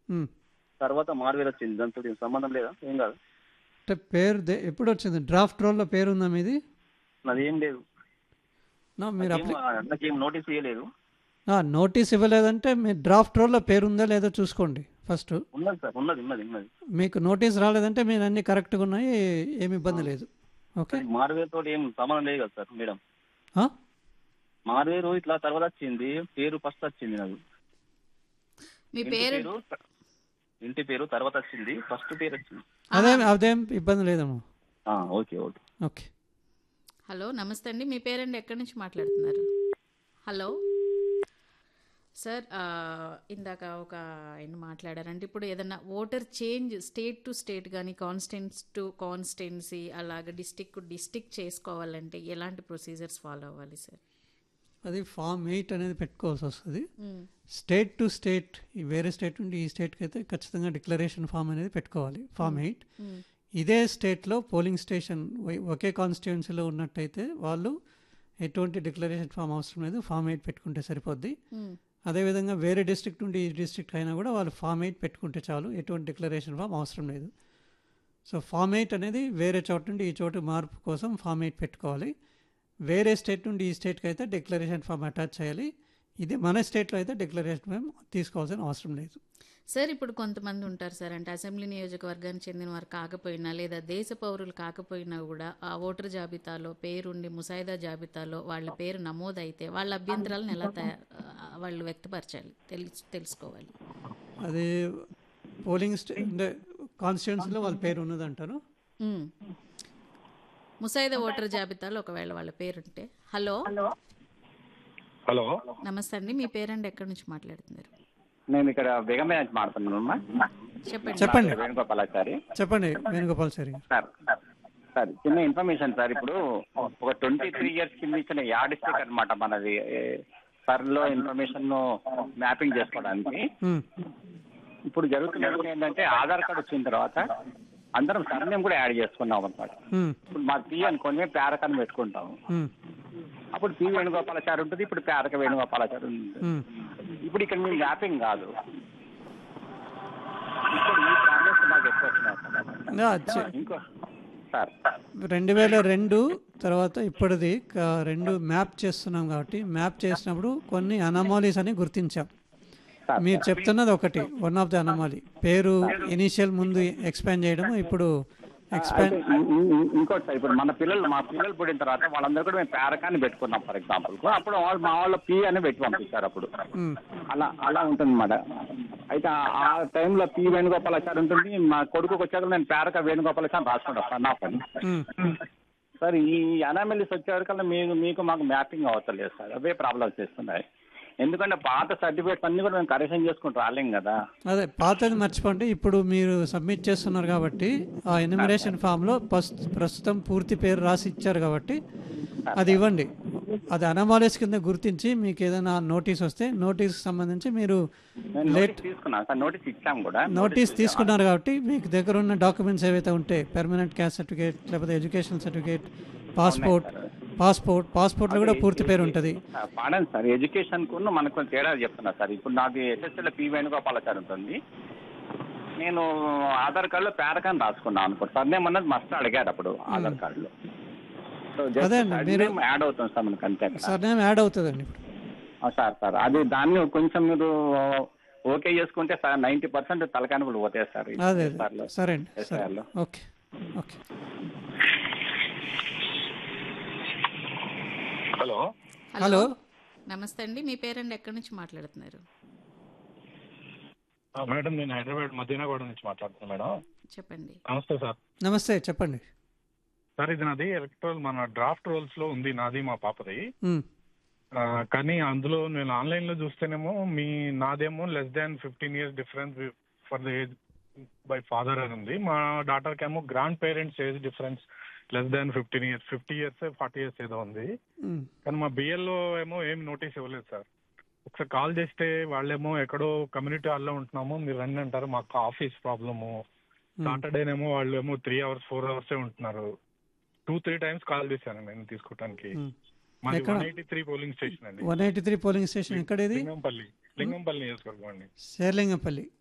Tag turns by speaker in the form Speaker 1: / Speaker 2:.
Speaker 1: ఉమ్.
Speaker 2: తర్వాత మార్వేర్ వచ్చింది దాంతో ఏం సంబంధం లేదా ఏం కాదు
Speaker 1: అంటే పేరు దే- ఎప్పుడు వచ్చింది డ్రాఫ్ట్ రోల్లో పేరు ఉందా మీది
Speaker 2: నాది ఏం లేదు
Speaker 1: నా మీరు
Speaker 2: నాకేం-
Speaker 1: అప్లై
Speaker 2: నాకేం నోటీస్ ఇవ్వలేదు
Speaker 1: ఆ, నోటీస్ ఇవ్వలేదంటే మీ డ్రాఫ్ట్ రోల్లో పేరు ఉందా లేదో చూసుకోండి ఫస్ట్
Speaker 2: ఉన్నది సార్ ఉన్నది ఉన్నది ఉన్నది
Speaker 1: మీకు నోటీస్ రాలేదంటే మీరు అన్ని కరెక్ట్గా ఉన్నాయి ఏమి ఇబ్బంది లేదు ఓకే
Speaker 2: మార్వేర్ తోటి ఏం సంబంధం లేదు కదా సార్ మేడం
Speaker 1: ఆ?
Speaker 2: మార్వేరు ఇట్లా తర్వాత వచ్చింది పేరు ఫస్ట్ వచ్చింది నాకు
Speaker 3: మీ
Speaker 2: ఇంటి
Speaker 3: పేరు
Speaker 2: పేరు ఇంటి పేరు తర్వాత వచ్చింది ఫస్ట్ పేరు వచ్చింది
Speaker 1: అదేం అదేం ఇబ్బంది లేదమ్మా
Speaker 2: ఆ, ఓకే ఓకే
Speaker 1: ఓకే
Speaker 3: హలో నమస్తే అండి మీ పేరండి ఎక్కడి నుంచి మాట్లాడుతున్నారు హలో సార్ ఆ, ఇందాక ఒక ఆయన మాట్లాడారంటే ఇప్పుడు ఏదన్నా voter change state to state కానీ కాన్స్టెన్స్ టు కాన్స్టెన్సీ అలాగ డిస్టిక్ టు డిస్టిక్ చేసుకోవాలంటే ఎలాంటి ప్రొసీజర్స్ ఫాలో అవ్వాలి సార్
Speaker 1: అది ఫామ్ ఎయిట్ అనేది పెట్టుకోవాల్సి వస్తుంది స్టేట్ టు స్టేట్ ఈ వేరే స్టేట్ నుండి ఈ స్టేట్కి అయితే ఖచ్చితంగా డిక్లరేషన్ ఫామ్ అనేది పెట్టుకోవాలి ఫామ్ ఎయిట్ ఇదే స్టేట్లో పోలింగ్ స్టేషన్ ఒ- ఒకే కాన్స్టిట్యున్సీలో ఉన్నట్టయితే వాళ్ళు ఎటువంటి డిక్లరేషన్ ఫామ్ అవసరం లేదు ఫామ్ ఎయిట్ పెట్టుకుంటే సరిపోద్ది అదేవిధంగా వేరే డిస్ట్రిక్ట్ నుండి ఈ డిస్ట్రిక్ట్ అయినా కూడా వాళ్ళు ఫామ్ ఎయిట్ పెట్టుకుంటే చాలు ఎటువంటి డిక్లరేషన్ ఫామ్ అవసరం లేదు సో ఫామ్ ఎయిట్ అనేది వేరే చోట నుండి ఈ చోటు మార్పు కోసం ఫామ్ ఎయిట్ పెట్టుకోవాలి వేరే స్టేట్ నుండి ఈ స్టేట్కి అయితే డిక్లరేషన్ ఫామ్ అటాచ్ చేయాలి ఇది మన స్టేట్లో అయితే డిక్లరేషన్ ఫామ్ తీసుకోవాల్సిన అవసరం లేదు
Speaker 3: సార్ ఇప్పుడు కొంతమంది ఉంటారు సార్ అంటే అసెంబ్లీ నియోజకవర్గానికి చెందిన వారు కాకపోయినా లేదా దేశ పౌరులు కాకపోయినా కూడా ఆ ఓటర్ జాబితాలో పేరుండి ముసాయిదా జాబితాలో వాళ్ళ పేరు నమోదైతే వాళ్ళ అభ్యంతరాలను ఎలా తయా- ఆ, వాళ్ళు వ్యక్తపరచాలి తెలుసు తెలుసుకోవాలి
Speaker 1: అది పోలింగ్ స్టే అంటే కాన్స్టిట్యున్సీలో వాళ్ళ పేరు ఉన్నదంటారు
Speaker 3: ఉమ్. ముసాయిదా ఓటర్ జాబితాలో ఒకవేళ వాళ్ళ పేరుంటే హలో
Speaker 4: హలో
Speaker 3: నమస్తే అండి మీ పేరండి ఎక్కడి నుంచి మాట్లాడుతున్నారు
Speaker 4: నేను ఇక్కడ బేగంపేట నుంచి మాట్లాడుతున్నాను అమ్మా
Speaker 3: చెప్పండి
Speaker 1: చెప్పండి
Speaker 4: వేణుగోపాలాచారి
Speaker 1: చెప్పండి వేణుగోపాల్ సార్
Speaker 4: సార్ సార్ చిన్న ఇన్ఫర్మేషన్ సార్ ఇప్పుడు ఒక ట్వంటీ త్రీ ఇయర్స్ కింద ఇచ్చిన యా డిస్ట్రిక్ట్ అనమాట మనది సర్లో ఇన్ఫర్మేషన్ మ్యాపింగ్ చేసుకోవడానికి
Speaker 1: ఉమ్,
Speaker 4: ఇప్పుడు జరుగుతున్నది ఏంటంటే ఆధార్ కార్డు వచ్చిన తర్వాత అందరం సర్నేమ్ కూడా యాడ్ చేసుకున్నాం అనమాట
Speaker 1: ఉమ్,
Speaker 4: ఇప్పుడు మా పి అనుకొని మేము పేరకని పెట్టుకుంటాము
Speaker 1: ఉమ్,
Speaker 4: అప్పుడు పి వేణుగోపాలాచారి ఉంటుంది ఇప్పుడు పేరక వేణుగోపాలాచారి ఉంటుంది
Speaker 1: ఉమ్.
Speaker 4: ఇప్పుడు ఇక్కడ మేము మ్యాపింగ్ కాదు ఇప్పుడు ఈ ప్రాబ్లమ్స్ నాకు ఎక్కువ వచ్చినాయి
Speaker 1: యా,
Speaker 4: సార్
Speaker 1: చె-
Speaker 4: ఇంకో సార్
Speaker 1: రెండు వేల రెండు తర్వాత ఇప్పటిది క- రెండు మ్యాప్ చేస్తున్నాం కాబట్టి మ్యాప్ చేసినప్పుడు కొన్ని అనమాలీస్ అని గుర్తించాం మీరు చెప్తున్నది ఒకటి వన్ ఆఫ్ ది అనమాలీ పేరు ఇనీషియల్ ముందు ఎక్స్పాండ్ చేయడం ఇప్పుడు ఎక్స్పాండ్
Speaker 4: ఇం- ఇం- ఇం- ఇంకోటి సార్ ఇప్పుడు మన పిల్లలు మా పిల్లలు పుట్టిన తర్వాత వాళ్ళందరూ కూడా మేము పేరకాన్ని పెట్టుకున్నాం ఫర్ ఎగ్జాంపుల్ అప్పుడు వాళ్ళు మా వాళ్ళు పి అని పెట్టి పంపించారు అప్పుడు అలా అలా ఉంటుంది అన్నమాట అయితే ఆ- ఆ టైంలో పి వేణుగోపాలాచారి ఉంటుంది మా కొడుకుకి వచ్చాక నేను పేరక వేణుగోపాలాచారి రాసుకుంటాను సార్ నా పని సార్ ఈ అనామెలీస్ వచ్చేవరకల్లా మీకు మీకు మాకు మ్యాపింగ్ అవతలేదు సార్ అవే ప్రాబ్లమ్స్ చేస్తున్నాయి ఎందుకంటే పాత సర్టిఫికేట్స్ అన్ని కూడా మేము కరెక్షన్ చేసుకుంటూ రాలేం కదా
Speaker 1: అదే పాతది మర్చిపోండి ఇప్పుడు మీరు సబ్మిట్ చేస్తున్నారు కాబట్టి ఆ ఎన్యుమరేషన్ ఫామ్లో ప్రస్తుతం పూర్తి పేరు రాసి ఇచ్చారు కాబట్టి అది ఇవ్వండి అది అనమాలీస్ కింద గుర్తించి మీకు ఏదైనా నోటీస్ వస్తే నోటీస్ సంబంధించి మీరు
Speaker 4: నేను
Speaker 1: లేట్
Speaker 4: నోటీస్ తీసుకున్నాను సార్ నోటీస్ ఇచ్చాం కూడా
Speaker 1: నోటీస్ తీసుకున్నారు కాబట్టి మీకు దగ్గర ఉన్న డాక్యుమెంట్స్ ఏవైతే ఉంటే పెర్మనెంట్ క్యాస్ట్ సర్టిఫికేట్ లేకపోతే ఎడ్యుకేషన్ సర్టిఫికేట్ పాస్పోర్ట్ పాస్పోర్ట్ పాస్పోర్ట్లో కూడా పూర్తి పేరు ఉంటుంది
Speaker 4: సార్, పాడండి సార్ ఎడ్యుకేషన్ కు మనకు కొంచెం తేడా చెప్తున్నా సార్ ఇప్పుడు నాది ఎస్ఎస్ఎల్ పి వేణుగోపాలాచారి ఉంటుంది నేను ఆధార్ కార్డులో పేరకాన్ని రాసుకున్నాను అనుకో సార్ నేను అన్నది మస్ట్ అడిగారు అప్పుడు ఆధార్ కార్డులో సో
Speaker 1: అదే అండి, మీరు-
Speaker 4: యాడ్ అవుతుంది సార్ మనకు అంతే అక్కడ.
Speaker 1: సర్నేమ్ యాడ్ అవుతుందండి ఇప్పుడు
Speaker 4: ఆ, సార్ సార్ అది దాన్ని కొంచెం మీరు ఓకే చేసుకుంటే సార్ నైంటీ పర్సెంట్ తలకాని కూడా పోతాయి సార్ ఈ
Speaker 1: అదే
Speaker 4: SR
Speaker 1: అదే
Speaker 4: లో.
Speaker 1: సరే అండి
Speaker 4: SR
Speaker 1: సరే
Speaker 4: లో.
Speaker 1: ఓకే ఓకే
Speaker 4: హలో
Speaker 1: హలో
Speaker 3: నమస్తే అండి మీ పేరండి ఎక్కడి నుంచి మాట్లాడుతున్నారు
Speaker 5: ఆ, మేడం నేను హైదరాబాద్ మదీనాగూడ నుంచి మాట్లాడుతున్నాను మేడం
Speaker 3: చెప్పండి
Speaker 5: నమస్తే సార్
Speaker 1: నమస్తే చెప్పండి
Speaker 5: సార్ ఇది నాది ఎలక్ట్రల్ మన డ్రాఫ్ట్ రోల్స్ లో ఉంది నాది మా పాపది
Speaker 1: ఉమ్,
Speaker 5: ఆ, కానీ అందులో నేను ఆన్లైన్ లో చూస్తేనేమో మీ నాదేమో less than fifteen years difference for the age by father అని ఉంది మా డాటర్ కేమో grand parents age difference less than fifteen years fifty years forty years ఏదో ఉంది
Speaker 1: ఉమ్,
Speaker 5: కానీ మా బిఎల్లో ఏమో ఏం నోటీస్ ఇవ్వలేదు సార్ ఒకసారి కాల్ చేస్తే వాళ్ళేమో ఎక్కడో కమ్యూనిటీ హాల్లో ఉంటున్నాము మీరు రండి అంటారు మాకు ఆఫీస్ ప్రాబ్లము సాటర్డేనేమో వాళ్ళు ఏమో త్రీ అవర్స్ ఫోర్ అవర్స్ ఉంటున్నారు టూ త్రీ టైమ్స్ కాల్ చేశాను నేను తీసుకోవడానికి
Speaker 1: ఉమ్.
Speaker 5: మాది
Speaker 1: ఎక్కడ?
Speaker 5: One eighty three polling station అండి
Speaker 1: one eighty three polling station ఎక్కడ ఇది
Speaker 5: లింగంపల్లి లింగంపల్లి నియోజకవర్గం అండి
Speaker 1: శేర్లింగంపల్లి